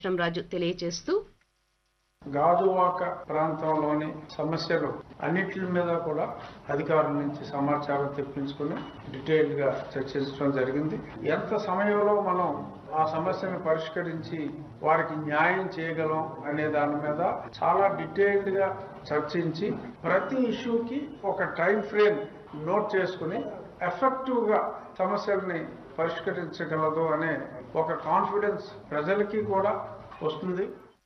రాజు తెలియజేస్తూ గాజువాక ప్రాంతంలోని సమస్యలు అన్నిటి మీద కూడా అధికారుల నుంచి సమాచారం తెప్పించుకుని డీటెయిల్డ్ గా చర్చించడం జరిగింది ఎంత సమయంలో మనం ఆ సమస్యను పరిష్కరించి వారికి న్యాయం చేయగలం అనే దాని మీద చాలా డీటెయిల్డ్ గా చర్చించి ప్రతి ఇష్యూకి ఒక టైం ఫ్రేమ్ నోట్ చేసుకుని ఎఫెక్టివ్ గా సమస్యల్ని పరిష్కరించగలదు అనే ఒక కాన్ఫిడెన్స్ ప్రజలకి కూడా వస్తుంది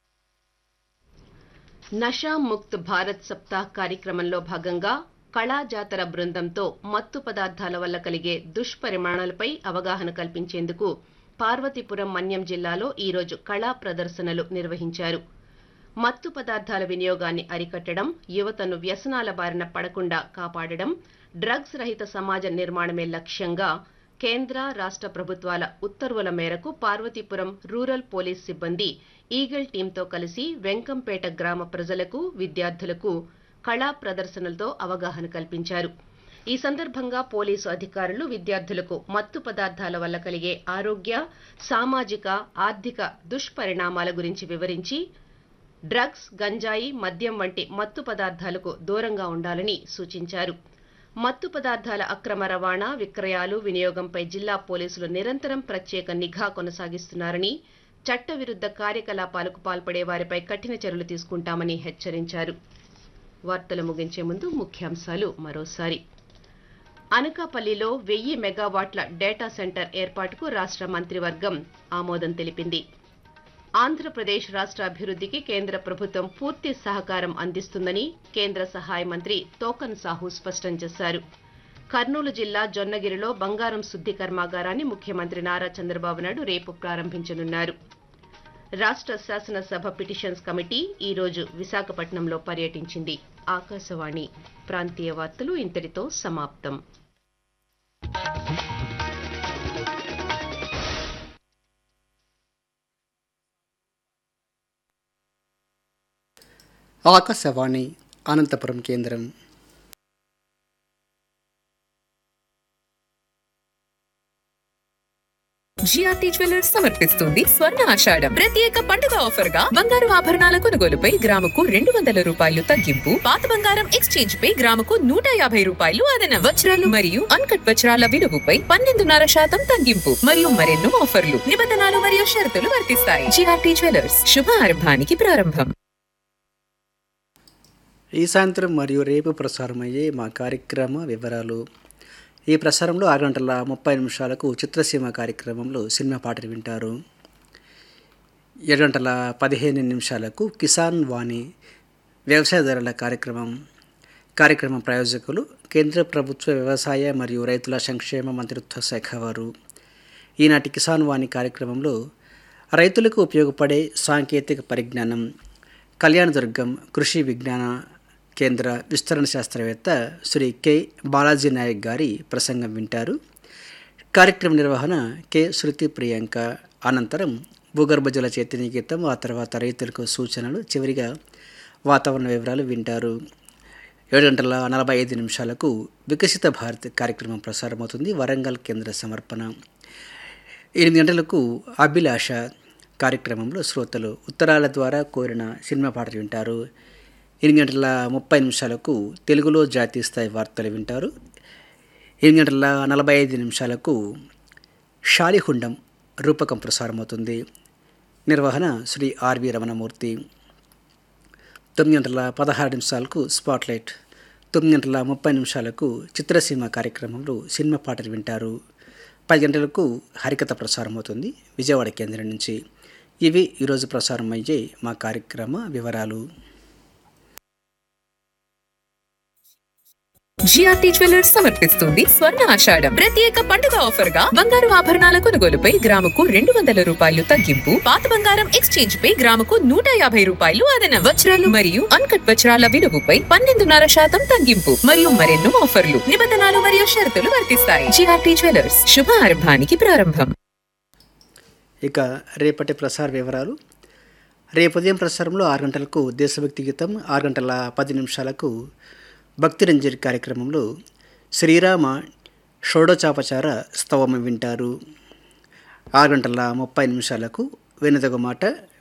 నషా ముక్త్ భారత్ సప్తాహ్ కార్యక్రమంలో భాగంగా కళా జాతర బృందంతో మత్తు పదార్థాల వల్ల కలిగే దుష్పరిమాణాలపై అవగాహన కల్పించేందుకు పార్వతీపురం మన్యం జిల్లాలో ఈరోజు కళా ప్రదర్శనలు నిర్వహించారు మత్తు పదార్థాల వినియోగాన్ని అరికట్టడం యువతను వ్యసనాల బారిన పడకుండా కాపాడడం డ్రగ్స్ రహిత సమాజ నిర్మాణమే లక్ష్యంగా కేంద్ర రాష్ట్ర ప్రభుత్వాల ఉత్తర్వుల మేరకు పార్వతీపురం రూరల్ పోలీస్ సిబ్బంది ఈగల్ టీంతో కలిసి వెంకంపేట గ్రామ ప్రజలకు విద్యార్థులకు కళా ప్రదర్శనలతో అవగాహన కల్పించారు ఈ సందర్భంగా పోలీసు అధికారులు విద్యార్థులకు మత్తు పదార్థాల వల్ల కలిగే ఆరోగ్య సామాజిక ఆర్థిక దుష్పరిణామాల గురించి వివరించి డ్రగ్స్ గంజాయి మద్యం వంటి మత్తు పదార్థాలకు దూరంగా ఉండాలని సూచించారు మత్తు పదార్థాల అక్రమ రవాణా విక్రయాలు వినియోగంపై జిల్లా పోలీసులు నిరంతరం ప్రత్యేక నిఘా కొనసాగిస్తున్నారని చట్టవిరుద్ధ కార్యకలాపాలకు పాల్పడే వారిపై కఠిన చర్యలు తీసుకుంటామని హెచ్చరించారు వార్తలు ముగించే ముందు ముఖ్యాంశాలు మరోసారి అనకాపల్లిలో వెయ్యి మెగావాట్ల డేటా సెంటర్ ఏర్పాటుకు రాష్ట్ర మంత్రివర్గం ఆమోదం తెలిపింది ఆంధ్రప్రదేశ్ రాష్ట్ర అభివృద్ధికి కేంద్ర ప్రభుత్వం పూర్తి సహకారం అందిస్తుందని కేంద్ర సహాయ మంత్రి తోకన్ సాహు స్పష్టం చేశారు కర్నూలు జిల్లా జొన్నగిరిలో బంగారం శుద్ధి కర్మాగారాన్ని ముఖ్యమంత్రి నారా చంద్రబాబు నాయుడు రేపు ప్రారంభించనున్నారు రాష్ట్ర శాసనసభ పిటిషన్స్ కమిటీ ఈ రోజు విశాఖపట్నంలో పర్యటించింది ఆకాశవాణి ప్రాంతీయ వార్తలు ఇంతటితో సమాప్తం ఆకాశవాణి అనంతపురం కేంద్రం జిఆర్టీ జ్యువెలర్స్ సమర్పిస్తుంది స్వర్ణ ఆషాఢం ప్రత్యేక పండుగ ఆఫర్ గా బంగారు ఆభరణాల కొనుగోలుపై గ్రాముకు రెండు వందల రూపాయలు తగ్గింపు పాత బంగారం ఎక్స్చేంజ్ పై గ్రాముకు నూట యాభై రూపాయలు అదన వజ్రాలు మరియు అన్కట్ వజ్రాల విలువపై పన్నెండున్నర శాతం తగ్గింపు మరియు మరెన్నో ఆఫర్లు నిబంధనలు మరియు షరతులు వర్తిస్తాయి జిఆర్టీ జ్యువెలర్స్ శుభ ఆరంభానికి ప్రారంభం ఈ సాయంత్రం మరియు రేపు ప్రసారమయ్యే మా కార్యక్రమ వివరాలు ఈ ప్రసారంలో ఆరు గంటల ముప్పై నిమిషాలకు చిత్రసీమ కార్యక్రమంలో సినిమా పాటలు వింటారు ఏడు గంటల పదిహేను నిమిషాలకు కిసాన్ వాణి వ్యవసాయదారుల కార్యక్రమం కార్యక్రమ ప్రాయోజకులు కేంద్ర ప్రభుత్వ వ్యవసాయ మరియు రైతుల సంక్షేమ మంత్రిత్వ శాఖ వారు ఈనాటి కిసాన్ వాణి కార్యక్రమంలో రైతులకు ఉపయోగపడే సాంకేతిక పరిజ్ఞానం కళ్యాణదుర్గం కృషి విజ్ఞాన కేంద్ర విస్తరణ శాస్త్రవేత్త శ్రీ కె బాలాజీ నాయక్ గారి ప్రసంగం వింటారు కార్యక్రమ నిర్వహణ కె శృతి ప్రియాంక అనంతరం భూగర్భ జల చైతన్య గీతం ఆ తర్వాత రైతులకు సూచనలు చివరిగా వాతావరణ వివరాలు వింటారు ఏడు గంటల నలభై ఐదు నిమిషాలకు వికసిత భారత్ కార్యక్రమం ప్రసారమవుతుంది వరంగల్ కేంద్ర సమర్పణ ఎనిమిది గంటలకు అభిలాష కార్యక్రమంలో శ్రోతలు ఉత్తరాల ద్వారా కోరిన సినిమా పాటలు వింటారు ఎనిమిది గంటల ముప్పై నిమిషాలకు తెలుగులో జాతీయ స్థాయి వార్తలు వింటారు ఎనిమిది గంటల నలభై ఐదు నిమిషాలకు షాలిహుండం రూపకం ప్రసారమవుతుంది నిర్వహణ శ్రీ ఆర్వి రమణమూర్తి తొమ్మిది గంటల పదహారు నిమిషాలకు స్పాట్లైట్ తొమ్మిది గంటల ముప్పై నిమిషాలకు చిత్రసీమ కార్యక్రమంలో సినిమా పాటలు వింటారు పది గంటలకు హరికథ ప్రసారం అవుతుంది విజయవాడ కేంద్రం నుంచి ఇవి ఈరోజు ప్రసారం అయ్యే మా కార్యక్రమ వివరాలు జిఆర్టీ జ్యువెలర్స్ సమర్పిస్తుంది స్వర్ణ ఆషాఢం ప్రత్యేక పండుగ ఆఫర్ గా బంగారు ఆభరణాల కొనుగోలుపై గ్రాముకు రెండు వందల రూపాయలు తగ్గింపు పాత బంగారం ఎక్స్చేంజ్ పై గ్రాముకు నూట యాభై రూపాయలు అదన వజ్రాలు మరియు అన్కట్ వజ్రాల విలువపై పన్నెండున్నర శాతం తగ్గింపు మరియు మరెన్నో ఆఫర్లు నిబంధనలు మరియు షరతులు వర్తిస్తాయి జిఆర్టీ జ్యువెలర్స్ శుభ ఆరంభానికి ప్రారంభం ఇక రేపటి ప్రసార వివరాలు రేపు ఉదయం ప్రసారంలో ఆరు గంటలకు దేశభక్తి గీతం ఆరు గంటల పది నిమిషాలకు భక్తి రంజరి కార్యక్రమంలో శ్రీరామ షోడచాపచార స్తవము వింటారు ఆరు గంటల ముప్పై నిమిషాలకు వెనుదగ మాట